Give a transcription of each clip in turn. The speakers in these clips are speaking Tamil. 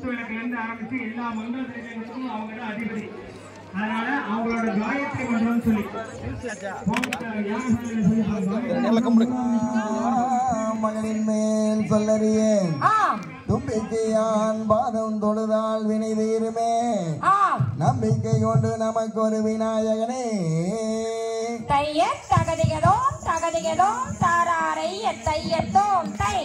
குத்து விளக்குல இருந்து ஆரம்பிச்சு எல்லா மந்திர திரவியங்களுக்கும் அவங்க தான் அதிபதி அதனால அவங்களோட காயத்ரி மந்திரம்னு சொல்லி ஓம் த- யாகசாலையில சொல்லி சொல்லுவாங்க. மகளின் மேல் சொல்லறியேன் ஆம் தும்பிக்கையான் பாதம் தொழுதால் வினை தீருமே ஆம் நம்பிக்கை கொண்டு நமக்கு ஒரு விநாயகனே தைய தகதிகதோம் தகதிகதோம் தாராரை தையத்தோம் தை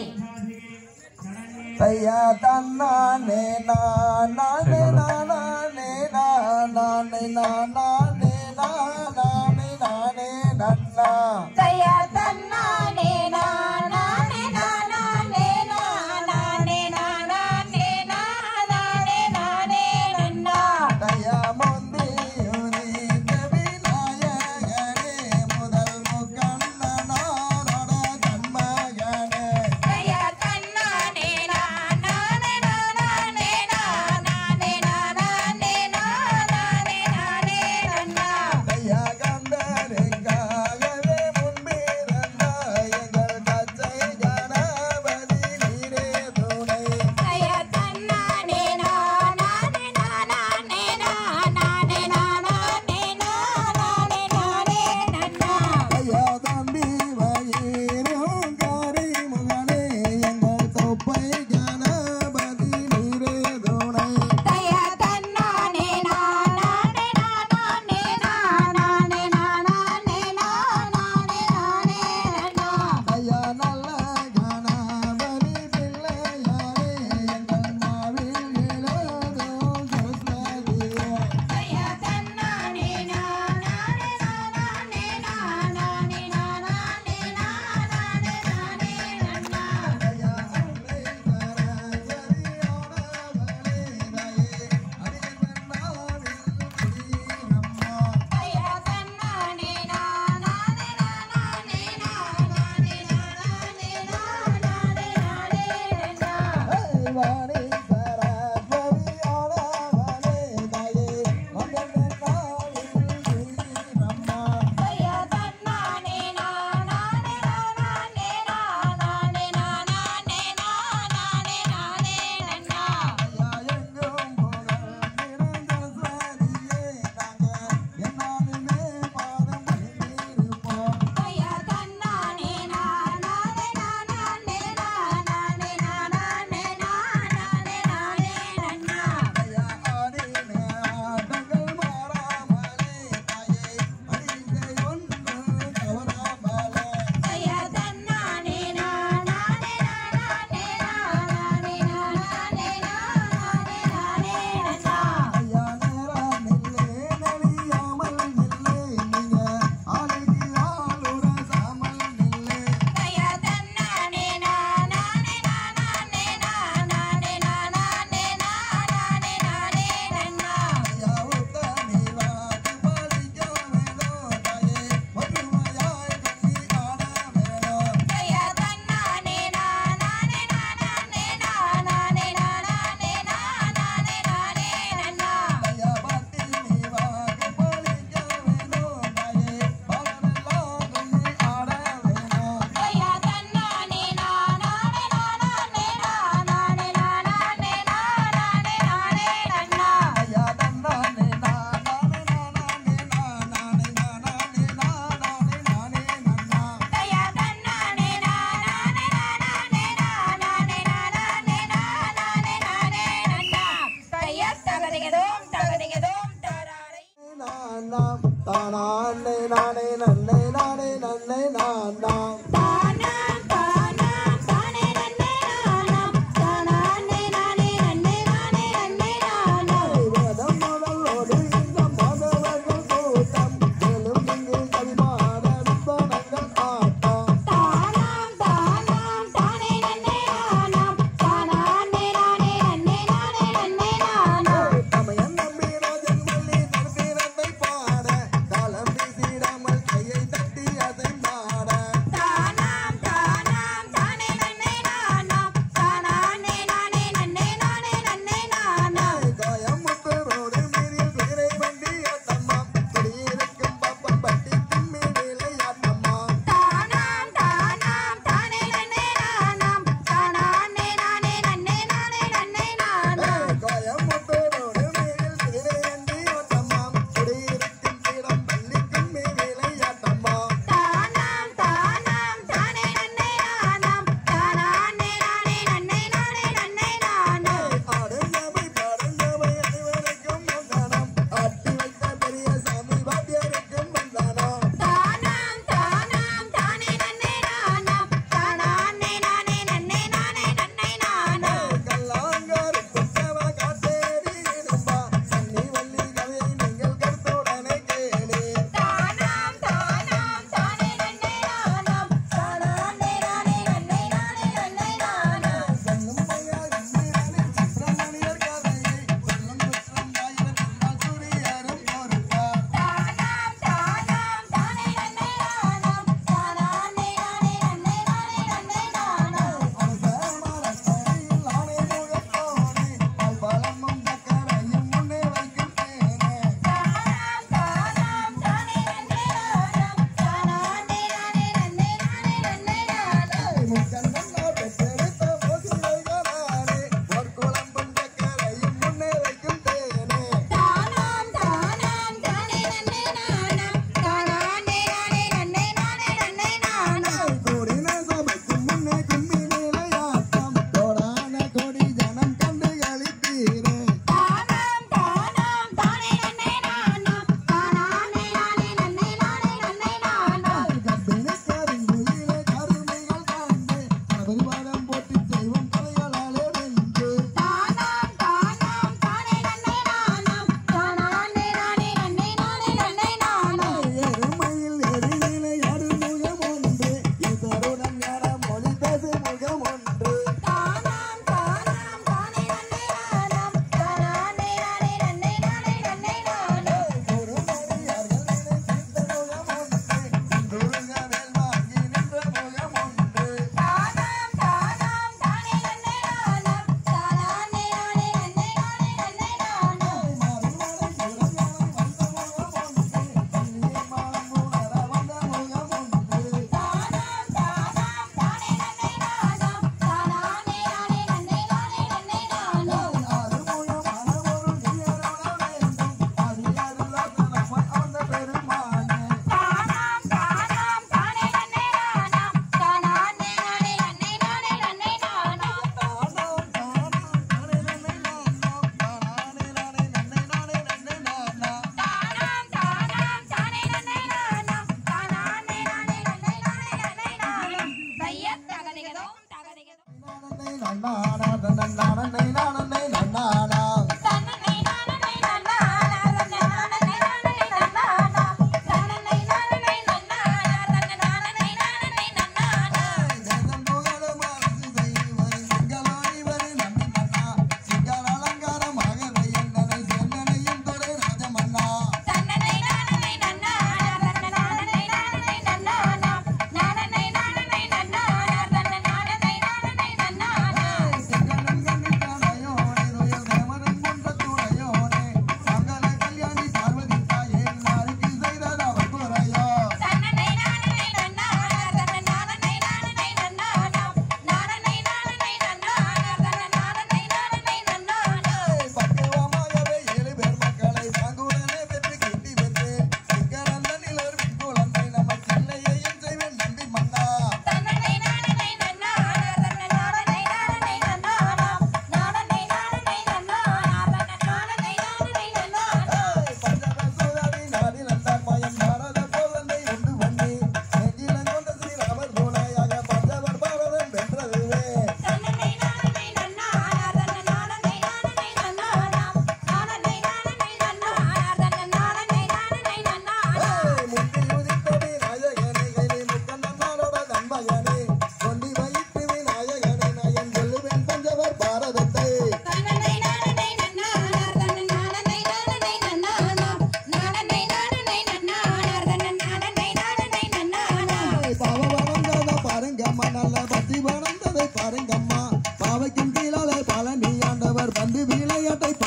தையா தன்னானே நானே நானே நானே நானே நானே நானே நன்னா தைய தன்னானே நானே நானே நானே நானே நானே நானே நன்னா தையா முந்தி உதித்த விநாயகனே முதல் முக்கண்ணனோட கண்மகனே தைய தன்னானே நானே நானே நானே நானே நானே நானே நன்னா தையா கந்தருக்காகவே முன்பிருந்த எங்கள் கச்சை கணபதி நீரே துணை தைய தன்னானே நானே நானே நானே நானே நானே நானே நன்னா ஐயா தம்பி வயிறும் காரி முகனே எங்கள் தொப்பை கணபதி நீரே துணை தைய தன்னானே நானே நானே நானே நானே நானே நன்னா ஐயா நல்ல கணபதி பிள்ளையாரே எங்கள் மாவில் எழுதும் சரஸ்வதியே தைய தன்னானே நானே நானே நானே நானே நானே நன்னா ஐயா அன்னை சரஸ்வதி ஆனவளே தாயே அடியன் நாவில் குடியம்மா தைய தன்னானே நானே நானே நானே நானே நானே நானே நன்னா ஐயா எங்கும் புகழ் திருந்தரஸ்வதியே நாங்க என்னாலுமே பாதம் பணிந்திருப்போம் தைய தன்னானே நானே நானே நானே நானே நானே நானே நன்னா ஐயா ஆடின ஆட்டங்கள் மாறாமலே தாயே அடிக்கை ஒன்று தவறாமலே தைய தன்னானே நானே நானே நானே நானே நானே நன்னா ஐயா நேரா நில்லே நலியாமல் நில்லே நீங்க ஆளுக்கு ஆளுற சாமல் நில்லே தைய தன்னானே நானே நானே நானே நானே நானே நானே நன்னா ஐயா உத்தமி வாக்கு பாலிக்க வேணும் தாயே ஒற்றுமையாய் கட்டி ஆட வேணும் தைய தன்னானே நானே நானே நானே நானே நானே நானே நன்னா ஐயா பத்தினி வாக்கு பாலிக்க வேணும் தாயே பலரெல்லாம் கட்டி ஆட வேணும் தைய தன்னானே நானே நானே நானே நானே நானே நானே நன்னா ஐயா தன்னானே நானானே நானானே நானானே நானானே நானானே நானே நன்னா தைய தன்னானே நானே நானே நானே நானே நானே நானே நன்னா தைய தகதிகதோம் தகதிகதோம் தாராரை நானாம் தானானே நானே நன்னே நானே நன்னே நானாம் தானா தானா தானே நன்னே நானாம் தானானே நானே நன்னே நானே நன்னே நானாம் வேதம் முதலோடு இந்த மாதவர்கள் கூட்டம் மேலும் இங்கு கவிபாட விற்பனங்கள் ஆட்டம் தானாம் தானாம் தானே நன்னே நானாம் தானானே நானே நன்னே நானே நன்னே நானாம் தமையன் நம்பி ராஜன் மல்லி தற்பிறத்தை பாட தாளம் வீசிடாமல் கையை தட்டி அதை பாட தானாம்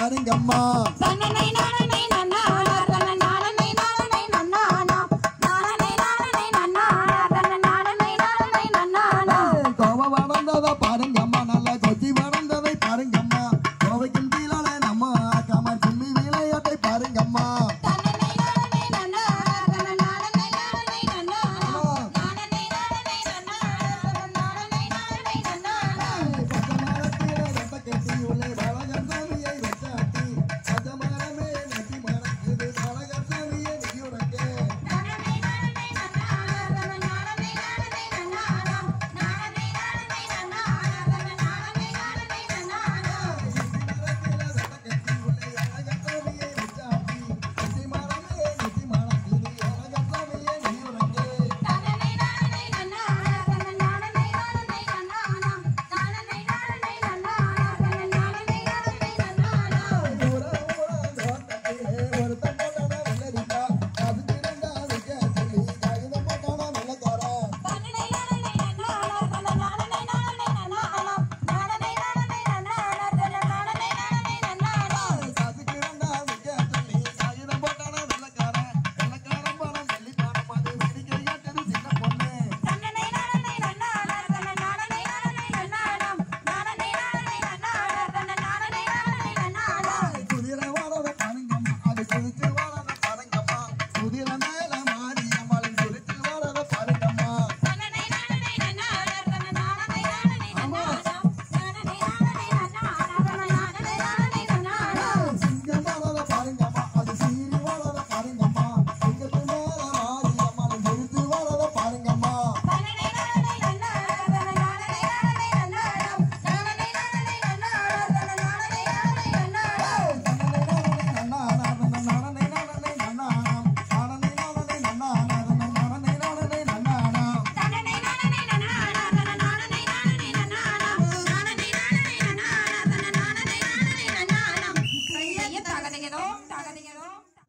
பாருங்கம்மா தன்னனை நானனை நன்னானா தன்ன நானனை நானனை நன்னானா நானனை நானனை நன்னானா தன்ன நானனை நானனை நன்னானா கோவ வளர்ந்ததை பாருங்கம்மா நல்ல கொச்சி வளர்ந்ததை பாருங்கம்மா கோவைக்கும் கீழால நம்ம ஆக்காம கும்மி விளையாட்டை பாருங்கம்மா தன்னனை நானனை நன்னானா தன்ன நானனை நானனை நன்னானா நானனை நானனை நன்னானா நானனை நானனை நன்னானா பச்சமரத்திலே ரெட்ட கட்டி உள்ளே பழகர் சாமியை வெட்டாட்டி பச்சமரமே நெட்டி மணக்குது பழகர் சாமியை நெய்யுறக்கே நானனை நானனை நன்னானா தன்ன நானனை நானனை நன்னானா நானனை நானனை நன்னானா தன்ன நானனை நானனை நன்னானா நானனை நானனை நன்னானா தன்ன நானனை நானனை நன்னானா நானனை நானனை நன்னானா தன்ன நானனை நானனை நன்னானா நானனை நானனை நன்னானா தன்ன நானனை நானனை நன்னானா நானனை நானனை நன்னானா தன்ன நானனை நானனை நன்னானா தன்னனை நானனை நன்னானா தன்ன நானனை நானனை நன்னானா நானனை நானனை நன்னானா தன்ன நானனை நானனை நன்னானா குதிரை வாழற பாருங்கம்மா அது குதிச்சு வாழற பாருங்கம்மா குதிரை மேல மாறி அம்மாளின் குதிச்சு வாழற பாருங்கம்மா தன்னனை நானனை நன்னானா தன்ன நானனை நானனை நன்னானா நானனை நானனை நன்னானா தன்ன நானனை நானனை நன்னானா சிங்கம் வாழற பாருங்கம்மா அது சீறி வாழற பாருங்கம்மா சிங்கத்து மேல மாறி அம்மாளின் குதிச்சு வாழற பாருங்கம்மா தன்னனை நானனை நன்னானா தன்ன நானனை நானனை நன்னானா நானனை நானனை நன்னானா தன்ன நானனை நானனை நன்னானா தன்னனை நானனை நன்னானா தன்ன நானனை நானனை நன்னானா நானனை நானனை நன்னானா தன்ன நானனை நானனை நன்னானா கைய தகதகதோ தகதகதோ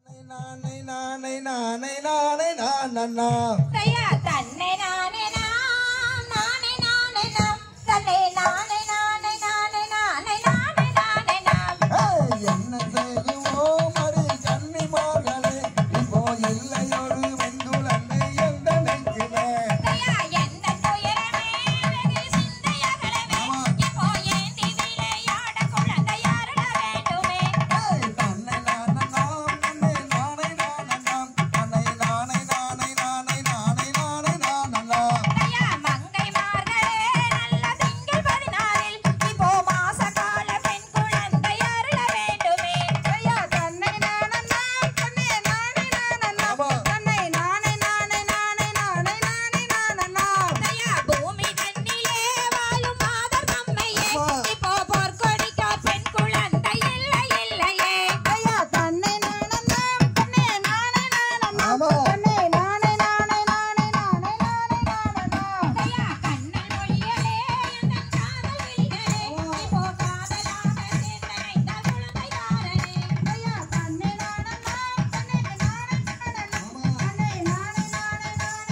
தையா தன்னை நானே நான் நானே நானே நான் தன்னை நானே நானே நானே நானே நானே நானே நான் என்ன செய்வோம் அடி கன்னிமார்களே இப்போ இல்லையொரு வெங்குலந்தை எந்த நெஞ்சிலே தையா எந்த துயரமே வெகு சிந்தையகலவே இப்போ ஏந்தி விளையாட குழந்தையாருட வேண்டுமே தன்னை நானே நாம் தன்னை நானே நானே நாம் தன்னை நானே நானே நானே நானே நானே நானே தையா மங்கை மார்களே நல்ல திங்கள் பதினாறில் இப்போ மாசகால பெண் குழந்தை அருள வேண்டுமே தையா தன்னை நானே நான் தன்னை நானே நானே நான் தன்னை நானே நானே நானே நானே நானே நானே நான் தையா பூமி தன்னிலே வாழும் மாதர் நம்மையே இப்போ பொற்கொடிக்க பெண் குழந்தை இல்லை இல்லையே தையா தன்னை நானே நான் தன்னை நானே நானே நான் தன்னை நானே நானே நானே நானே நானே நானே நான் தையா கண்ணன் மொழியலே எந்தன் காதல் விழிகளே இப்போ காதலாக சேர்ந்தனைந்த குழந்தையாரனே தையா தன்னை நானே நான் தன்னை நானே நானே நான் தன்னை நானே நானே நானே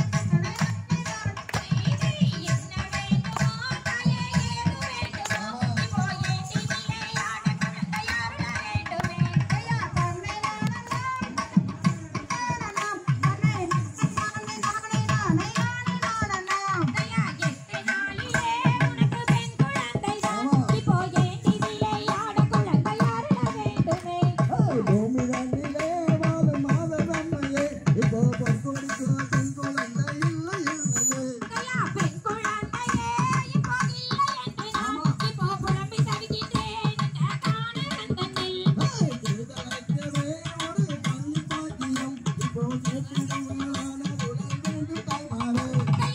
என்ன வேண்டுமோ தாயே ஏது வேண்டுமோ இப்போ ஏந்தி விளையாட குழந்தையாருட வேண்டுமே தையா தன்னை நானே பூமி தண்ணிலே வாழும் மாதவம்மையே இப்போ பொற்கொடிக்கு பெண் குழந்தை இல்லை இல்லையே திருதலைக்கவே ஒரு பள்ளி பாக்கியம் இப்போ சேர்த்திடுவான உடல் வேண்டும் தாய்மாரே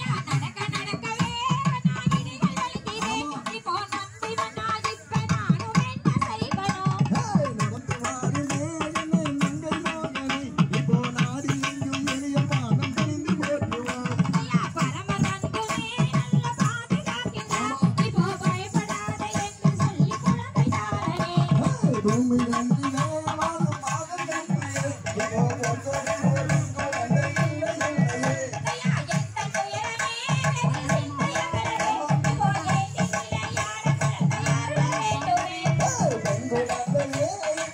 நடந்து வாருமே என்னை மங்கை மோகனே இப்போ நாடி எங்கும் எளிய பானம் தெரிந்து போற்றுவார் பூமி தண்ணிலே வாழும் மாதவம்மையே இப்போ பொற்கொடிக்கு பெண் குழந்தை இல்லை இல்லையே பெண் குழந்தையே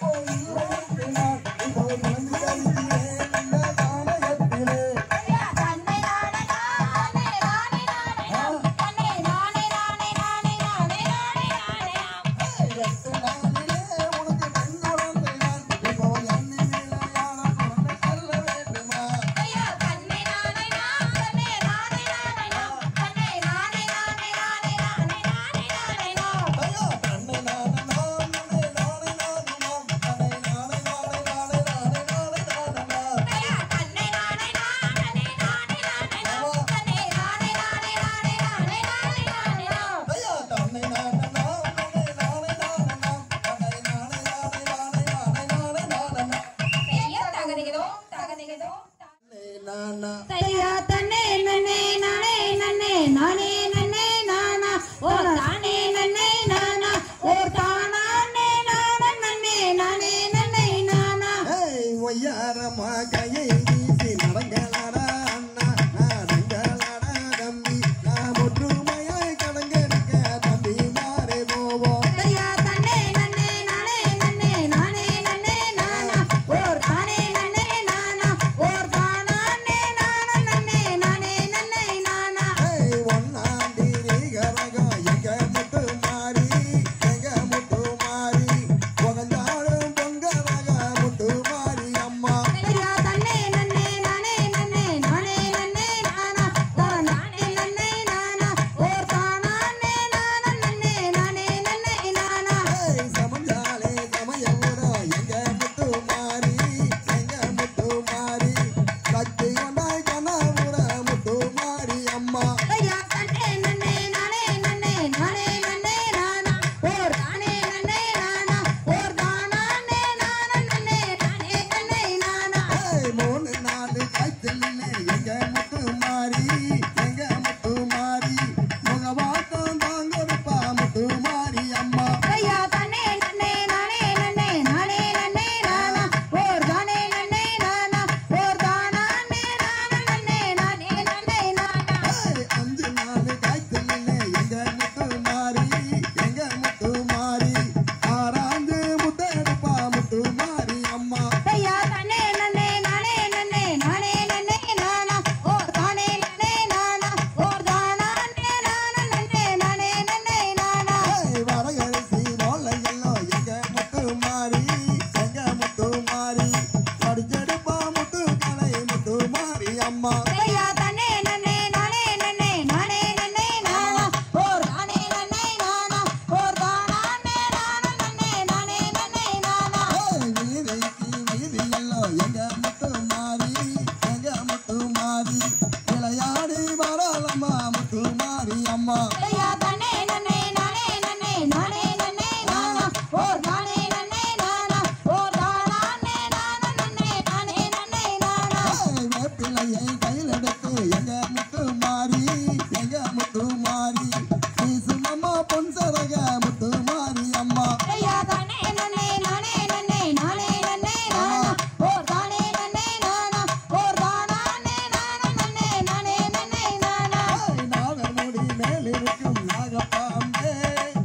அம்மா கையை வீசி நடங்களாடா அண்ணா நடங்களாடா தம்பி நாம் ஒற்றுமையாய் கடங்கெடுக்க தம்பி மாறே போவோம் ஐயா தன்னே நன்னே நானே நன்னே நானே நன்னே நானா ஓர் தானே நன்னே நானா ஓர் தானானே நானா நன்னே நானே நன்னே நானா ஏய், ஒண்ணாண்டி நீகரகம் எங்க முத்து மாறி, எங்க முத்து மாறி. புகழ்ந்தாடும் பொங்கரக முத்து மாறி அம்மா. ஐயா தன்னே நன்னே நானே நன்னே நானே நன்னே நானா ஓர் நானே நன்னே நானா ஓர் தானானே நானா நன்னே நானே நன்னே நானா ஏய், சமஞ்சாலே சமயபுரம் எங்க முத்து மாறி, எங்க முத்து மாறி. சக்தி கொண்டாய் கனபுர முத்து மாறி அம்மா. ஐயா தன்னே நன்னே நானே நன்னே நானே நன்னே நானா ஓர் தானே நன்னே நானா ஓர் தானானே நானா நன்னே நானே நன்னே நானா ஏய், மூணு நாலு காய்ச்சலிலே எங்க முத்து மாறி, எங்க முத்து மாறி. முகவாட்டம் தாங்கொடுப்பா முத்து மாறி அம்மா ஐயா தன்னே நன்னே நானே நன்னே நானே நன்னே நானா ஓர் தானே நன்னே நானா ஓர் தானானே நானா நன்னே நானே நன்னே நானா ஏய், அஞ்சு நாலு காய்ச்சலிலே எங்க முத்து மாறி, எங்க முத்து மாறி. ஆறாந்து முத்தெடுப்பா முத்து மாறி அம்மா ஐயா தன்னே நன்னே நானே நன்னே நானே நன்னே நானா ஓர் தானே நன்னே நானா ஓர் தானானே நானா நன்னே நானே நன்னே நானா ஏய், வரகரிசி மோளையெல்லாம் எங்க முத்து மாறி, எங்க முத்து மாறி. படிச்செடுப்பா முத்து கலை முத்து மாறி அம்மா ஐயா தன்னே நன்னே நானே நன்னே நானே நன்னே நானா ஓர் தானே நன்னே நானா ஓர் தானானே நானா நன்னே நானே நன்னே நானா ஏய், வீதிக்கு வீதியெல்லாம் எங்க முத்து மாறி, எங்க முத்து மாறி. விளையாடி வரலம்மா முத்து மாறி அம்மா ஐயா தன்னே நன்னே நானே நன்னே நானே நன்னே நானா ஓர் தானே நன்னே நானா ஓர் தானானே நானா நன்னே நானே நன்னே நானா ஏய், வேப்பிலையை கையில் எடுத்து எங்க முத்து மாறி எங்க முத்து மாறி வீசுமம்மா பொன் சரக முத்து மாறி அம்மா ஐயா தன்னே நன்னே நானே நன்னே நானே நன்னே நானா ஓர் தானே நன்னே நானா ஓர் தானானே நானா நன்னே நானே நன்னே நானா ஏய், நாகமுடி மேலிருக்கும் நாகப்பாம்பே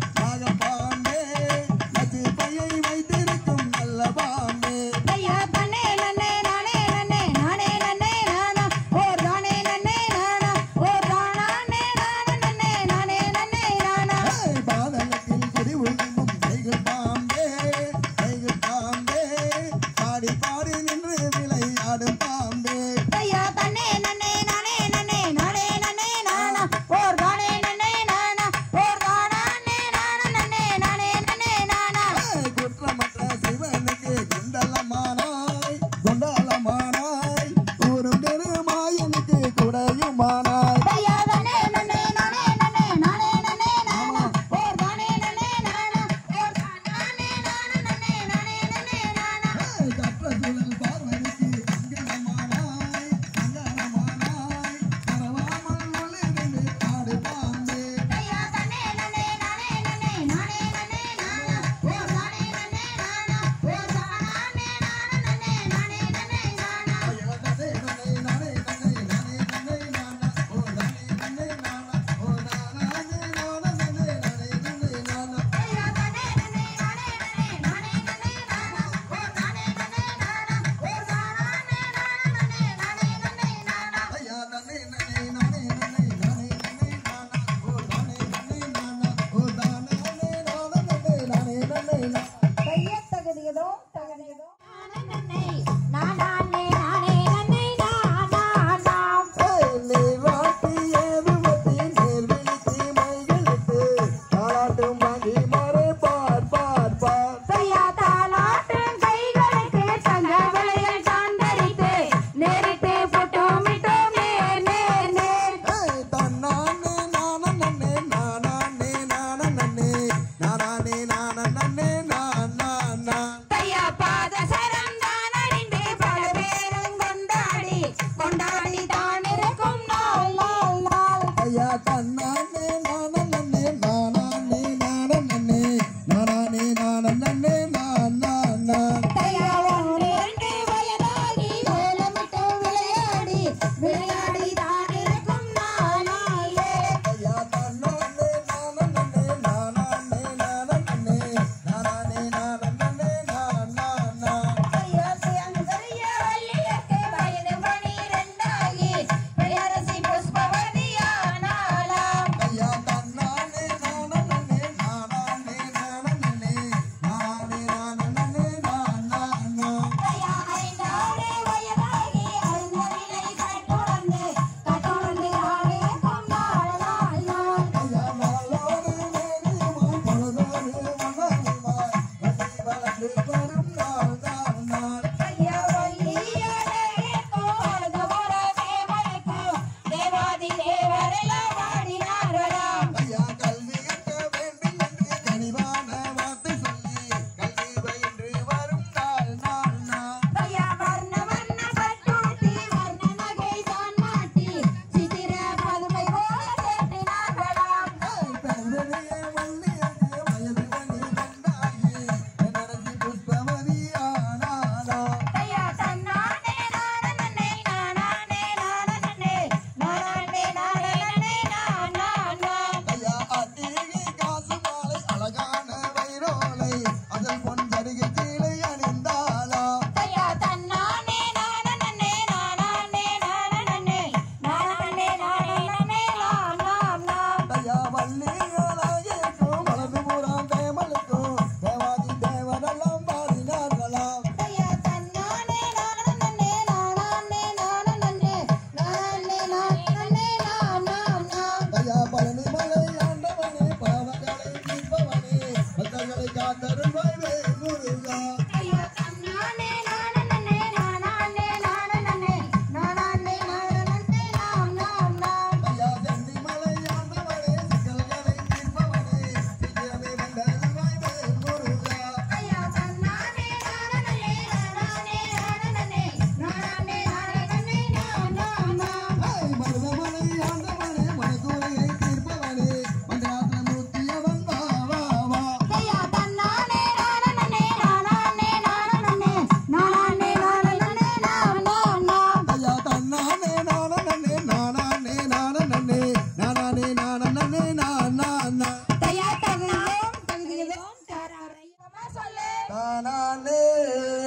நாகப்பாம்பே நச்சு பையை வைத்திருக்கும் நல்ல பாம்பே ஐயா தன்னே நன்னே நானே நன்னே நானே நன்னே நானா ஓர் தானே நன்னே நானா ஓர் தானானே நானா நன்னே நானே நன்னே நானா ஏய், பாதகத்தில் குடி உழுவும் கைகள் பாம்பே கைகள் பாம்பே பாடி பாடி நின்று விளையாடும் பாம்பே ஐயா தன்னே நன்னே நானே நன்னே நானே நன்னே நானா ஓர் தானே நன்னே நானா ஓர் தானானே நானா நன்னே நானே நன்னே நானா ஏய், குற்றமற்ற சிவனுக்கு குண்டலமானாய் குண்டலமானாய் கூறும் பெருமாயனுக்கு குடையுமானாய் ஐயா தன்னே நன்னே நானே நன்னே நானே நன்னே நானா ஓர் தானே நன்னே நானா ஓர் தானானே நானா நன்னே நானே நன்னே நானா ஏய், கற்ற சுழல் பார்வதிக்கு அங்கனமானாய் அங்கனமானாய் பரவாமல் உள்ளிருந்து பாடு பாம்பே ஐயா தன்னே நன்னே நானே நன்னே நானே நன்னே நானா ஓர் தானே நன்னே நானா ஓர் தானானே நானா நன்னே நானே நன்னே நானா ஐயா தன்னே நன்னே நானே நன்னே நானே நன்னே நானா ஓர் தானே நன்னே நானா ஓர் தானானே நானா நன்னே நானே நன்னே நானா கைய தகுதியதோ தகுதியதோ நானே நன்னே நானே நானே நன்னே நானா நாம் தையா தாலாட்டும் கைகளுக்கு தங்க வளையல் சாந்தரித்து நேரிட்டு போட்டோம் விட்டோமே நேர் நேர் தையா பாத சரம் தான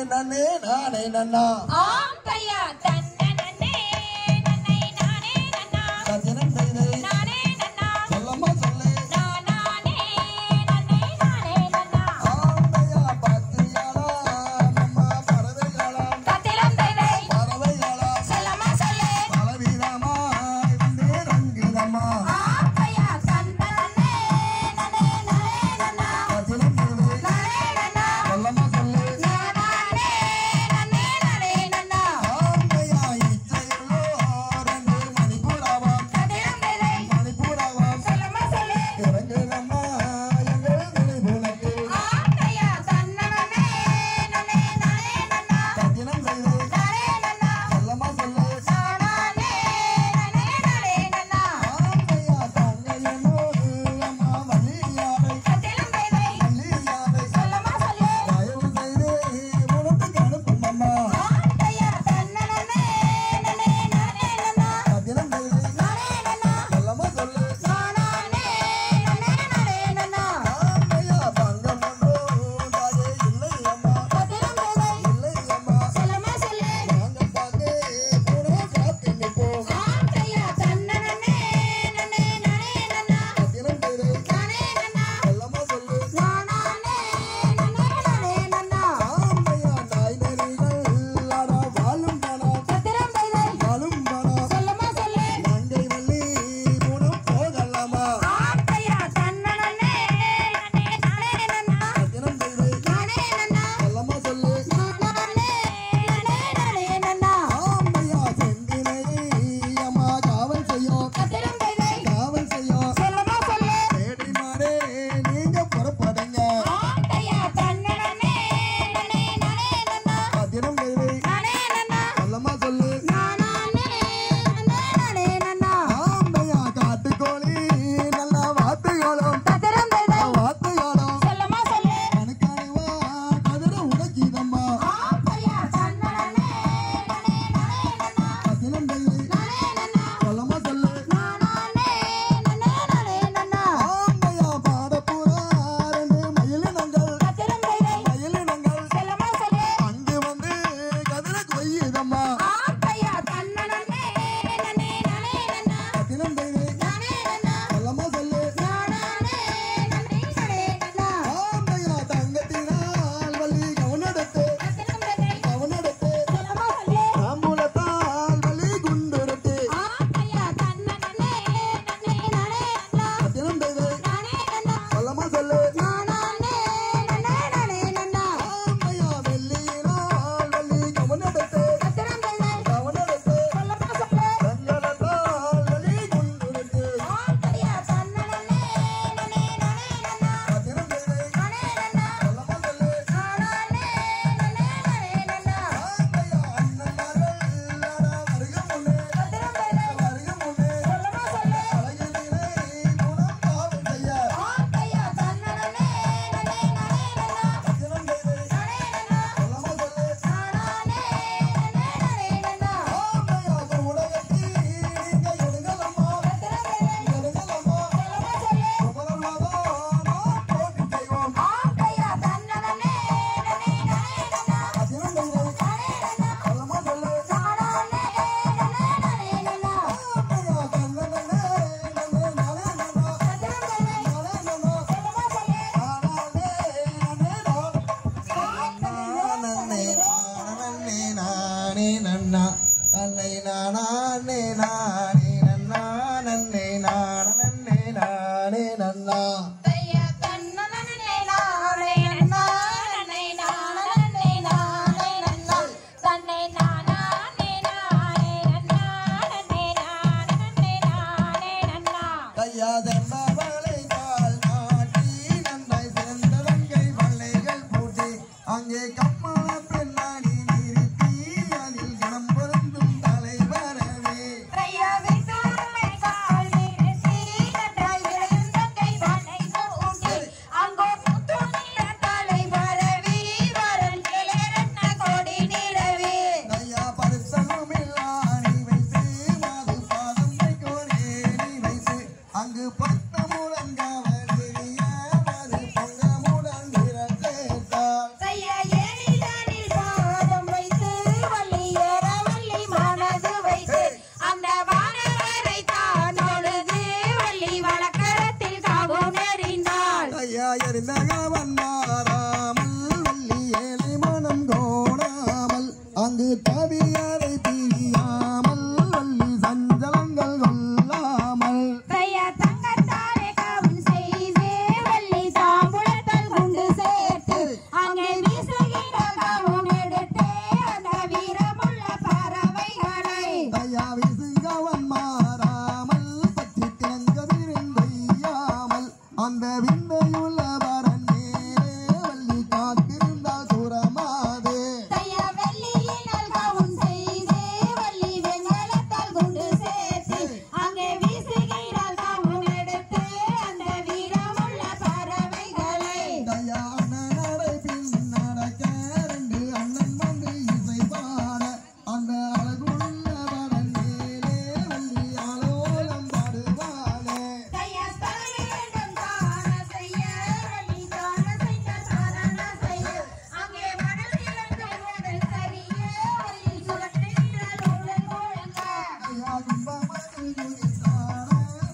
நன்னே நானே நன்னா ஆம் தையா தன்ன நன்னே நன்னை நானே நன்னா சத்தினம் செய்தே நானே நன்னா சொல்லம்மா சொல்லு நானே நன்னை நானே நன்னா ஆந்தையா பத்தியாளா அம்மா பறவையாளா கத்திலம் தைதை பறவையாளா செல்லம்மா சொல்லு பலவீனமா இருந்தே ரங்குதம்மா ஆம் தையா தன்ன நன்னே நன்னே நானே நன்னா சத்தினம் செய்தே நானே நன்னா சொல்லம்மா சொல்லு நானே நன்னே நானே நன்னா ஆந்தையா இச்சையுள்ளோ ரெண்டு மணிக்கூடாவா கத்திலம் தைதை மணிக்கூடாவா செல்லம்மா சொல்லு இறங்குதம்மா எங்கள் நினைவுலக்கு ஆம் தையா தன்ன நன்னே நன்னே நானே நன்னா சத்தினம் செய்தே நானே நன்னா சொல்லம்மா சொல்லு நானே நன்னே நானே நன்னா ஆந்தையா தங்கையனோடு அம்மா வள்ளியாரை கத்திலம் தைதை வள்ளியாரை செல்லம்மா சொல்லு தயவு செய்து உனக்கு அனுப்பும் அம்மா ஆந்தையா தன்ன நன்னே நன்னே நானே நன்னா சத்தினம் செய்து நானே நன்னா சொல்லம்மா சொல்லு நானே நன்னே நானே நன்னா ஆந்தையா பங்கம் ஒன்றோ தாயே இல்லை அம்மா கத்திலம் தைதை இல்லை அம்மா செல்லம்மா சொல்லு நாங்க பாக்கே கூட காத்து நிற்போம் ஆந்தையா தன்ன நன்னே நன்னே நானே நன்னா சத்தினம் செய்து நானே நன்னா சொல்லம்மா சொல்லு நானே நன்னே நானே நன்னா ஆந்தையா நாய் நரிகள் ஆடா வாழும் தானா கத்திலம் தைதை வாழும் தானா செல்லம்மா சொல்லு நங்கை வள்ளி மூணும் போகலாமா ஆந்தையா தன்ன நன்னே நன்னே நானே நன்னா சத்தினம் செய்து நானே நன்னா சொல்லம்மா சொல்லு நானே நன்னே நானே நன்னா ஆமையா செந்தினை அம்மா காவல் செய்யும் கத்திலம் தைதை காவல் செய்யும் செல்லம்மா சொல்லு தேடி மாறே நீங்க புறப்படுங்க ஆந்தையா தன்ன நன்னே நன்னே நானே நன்னா பத்திரம் கைவை நானே நன்னா சொல்லம்மா சொல்லு நானே நன்னே நானே நன்னா ஆமையா காட்டுக்கோழி நல்ல வாத்துகளும் கத்திலம் தைதை வாத்துகளும் செல்லம்மா சொல்லு கணக்கானுவா கதிர உனக்கிதம்மா ஆந்தையா தன்ன நன்னே நன்னே நானே நன்னா பத்திரம் கைவை நானே நன்னா சொல்லம்மா சொல்லு நானே நன்னே நானே நன்னா ஆமையா பாடப்புறா ரெண்டு மயிலினங்கள் கத்திலம் தைதை மயிலினங்கள் செல்லம்மா சொல்லு அங்கு வந்து கதிர கொய்யுதம்மா ஆந்தையா தன்ன நன்னே நன்னே நானே நன்னா பத்திரம் கைவை நானே நன்னா சொல்லம்மா சொல்லு நானே நன்னே நானே நன்னா ஆமையா தங்கத்தினால் வள்ளி கவனெடுத்து கத்திலம் தைதை கவனெடுத்து செல்லம்மா சொல்லு தாம்பூலத்தால் வள்ளி குண்டுடுத்து ஆந்தையா தன்ன நன்னே நன்னே நானே நன்னா பத்திரம் கைவை நானே நன்னா சொல்லம்மா சொல்லு நானே நன்னே நானே நன்னா ஆமையா வெள்ளியினால் வள்ளி கவனெடுத்து கத்திலம் தைதை கவனெடுத்து செல்லம்மா சொல்லு வெங்கலத்தால் வள்ளி குண்டுடுத்து ஆந்தையா தன்ன நன்னே நன்னே நானே நன்னா பத்திரம் கைவை நானே நன்னா சொல்லம்மா சொல்லு நானே நன்னே நானே நன்னா ஆமையா அண்ணன்மார்கள் ஆடா வருக முன்னே கத்திலம் தைதை வருக முன்னே செல்லம்மா சொல்லு அழகிலே குணம் காவல் செய்ய ஆந்தையா தன்ன நன்னே நன்னே நானே நன்னா பத்திரம் கைவை நானே நன்னா சொல்லம்மா சொல்லு நானே நன்னே நானே நன்னா ஆமையா உலகத்தில் நீங்க எழுங்கலம்மா கத்திலம் தைதை எழுங்கலம்மா செல்லம்மா சொல்லு சுமதமாதான் நாம் போட்டி செய்வோம் ஆந்தையா தன்ன நன்னே நன்னே நானே நன்னா பத்திரம் கைவை நானே நன்னா சொல்லம்மா சொல்லு நானே நன்னே நானே நன்னா ஆமையா கண்ணனே நன்னே நானே நன்னா கத்திலம் தைதை நானே நன்னா செல்லம்மா சொல்லு நானே நானே நன்னா அன்னை நானே நானே நன்னா நன்னே நானே நானே நன்னா தையா தன்ன நன்னே நானே நன்னா நன்னே நானே நானே நன்னா தன்னை நானே நானே நன்னா நன்னே நானே நானே நன்னா கையா செம்பவளை கால் நாட்டி நன்றாய் சிறந்த வங்கை வளைகள் பூட்டி அங்கே கம்மான பெண்ணாடி நிறுத்தி அதில் கணம் பொருந்தும் தலைவரவே தையா விசாரணை கால் நிறுத்தி நன்றாய் விளையும் தங்கை வானை மூட்டி அங்கோ முத்து நில தலை வரவி வரல் கிளரன்ன கொடி நிலவே கையா பரிசனமில்லா நீ வைத்து மாது பாதம் வைக்கோனே நீ வைத்து அங்கு பத்த முழங்காவல் தெரிய மறு பொங்க முழங்கிற கேட்டால் தையா ஏனிதானில் தவியரை பிரியாமல் வள்ளி சஞ்சலங்கள் கொல்லாமல் தையா தங்கத்தாலே காவல் செய்து வள்ளி தாம்பூலத்தால் கொண்டு சேர்த்து அங்கே வீசுகிற காவம் எடுத்து அந்த வீரமுள்ள பறவைகளை தயா விசுகவன் மாறாமல் பற்றி திறங்கதிருந்தையாமல் அந்த விந்தையுள்ள வரன் மேலே வள்ளி காத்திருந்தால் தூரமாதே தையா வெள்ளியினால் காவம் செய்து வள்ளி வெண்கலத்தால் கொண்டு சேர்த்து அங்கே வீசுகிற காவம் எடுத்து அந்த வீரமுள்ள பறவைகளை தயா அண்ணனடை பின் நடக்க ரெண்டு அண்ணன் வந்து இசை பாட அந்த அழகுள்ள வரன் மேலே வள்ளி ஆலோலம் பாடுவாளே தையா தலையிடம் காண செய்ய வள்ளி காண செய்த சாரண செய்ய அங்கே மணல் இழந்த உடல் சரிய வள்ளி சுழற்றுகிற உடல் முழங்க தயா கும்பமது குதித்தாட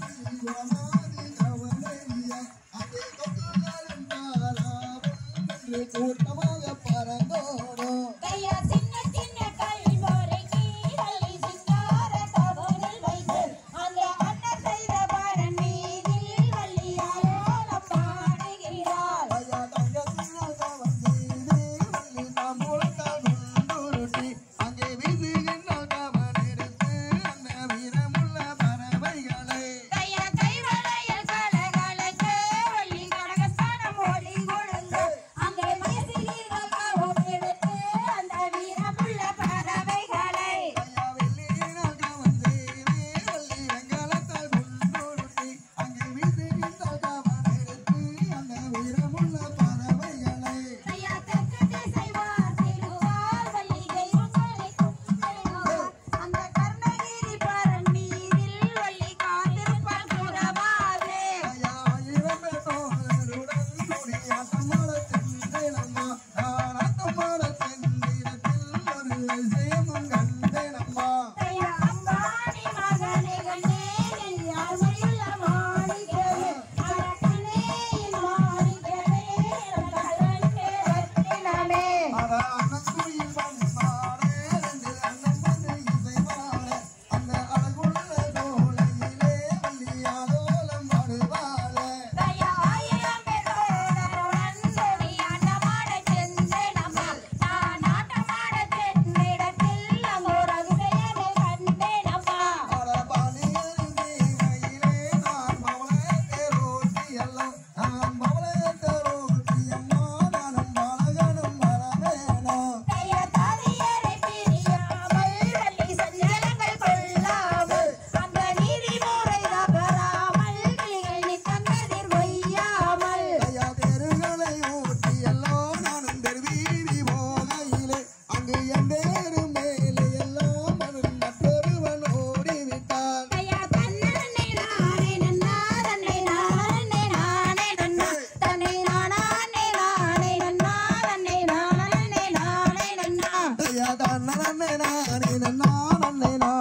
குணமாதி கவலைய அதே கொக்குகளும் பாராவும் என்று கூட்டமாக பறந்தோடும் தையா சின்ன சின்ன கல்வரைக்கு வள்ளி சிங்கார தவறில் வைத்து அங்கே அண்ணன் செய்த பரன் மீதில் வள்ளி ஆலோலம் பாடுகிறாள் தயா தங்கத்தினால் தவம் செய்து வள்ளி தாம்பூலத்தால் கொண்டுருட்டி அங்கே வீசுகின்ற கவன் எடுத்து அந்த வீரமுள்ள பறவைகளை தையா கைவளையல் கலகலக்க வள்ளி கடகஸ்தானம் ஒளி கொழுந்து அங்கே வீசுகிற காவம் எடுத்து அந்த வீரமுள்ள பறவைகளை தயா வெள்ளியினால் கவன் செய்து வள்ளி வெங்கலத்தால் கொண்டுருட்டி அங்கே வீசுகின்ற கவன் எடுத்து அந்த வீரமுள்ள பறவைகளை தையா தெற்கு திசை வார்த்திடுவார் வள்ளி தெய்வங்களை கும்பிடுவார் அந்த கர்ணகிரி பரன் மீதில் வள்ளி காத்திருப்பாள் புறவாதே தயா ஆயிரமே தோழருடன் கூடி ஆட்டமாட சென்றேனம்மா நான் ஆட்டமாட சென்றிடத்தில் ஒரு விஷயமும் கண்டேனம்மா தையா அம்பானி மகனே கண்ணே என் யாழ்மையுள்ள மாணிக்கமே அரக்கனே என் மாணிக்கமே என் கல்லனே ரத்தினமே அட அண்ணங்குயில் வந்தாடே ரெண்டு அண்ணன் வந்து இசைவாட அந்த அழகுள்ள தோளையிலே வள்ளியாதோலம் பாடுவாளே தையா ஆயிரம் பேரோடுடன் கூடி ஆட்டமாடச் சென்றேனம்மா. நான் ஆட்டமாடச் சென்றிடத்தில் அங்கோர் அதிசயமே கண்டேனம்மா. அட பாலியல் தேவையிலே நான் பவளத்தை ரோட்டி எல்லாம் நான் பவளத்தை ரோட்டி அம்மா நானும் பாலகனும் வரவேணும் தையா தாதியரை பிரியாமல், வள்ளி சஞ்சலங்கள் கொள்ளாமல், அந்த நீதிமுறை தவறாமல், கிளிகள் நித்தங்கதிர் ஒய்யாமல். ஐயா தெருகளை ஓட்டி எல்லாம் நானும் தெருவீதி போகையிலே அங்கு என் பேரு மேலே எல்லாம் மனு மற்றொருவன் ஓடிவிட்டான் தையா தன்னன்னை நானே நன்னா, தன்னை நானே நானே நன்னா, தன்னை நானானே நானே நன்னா, தன்னை நானே நானே நன்னா. ஐயா தன்னே நானே நன்னா நன்னே நானே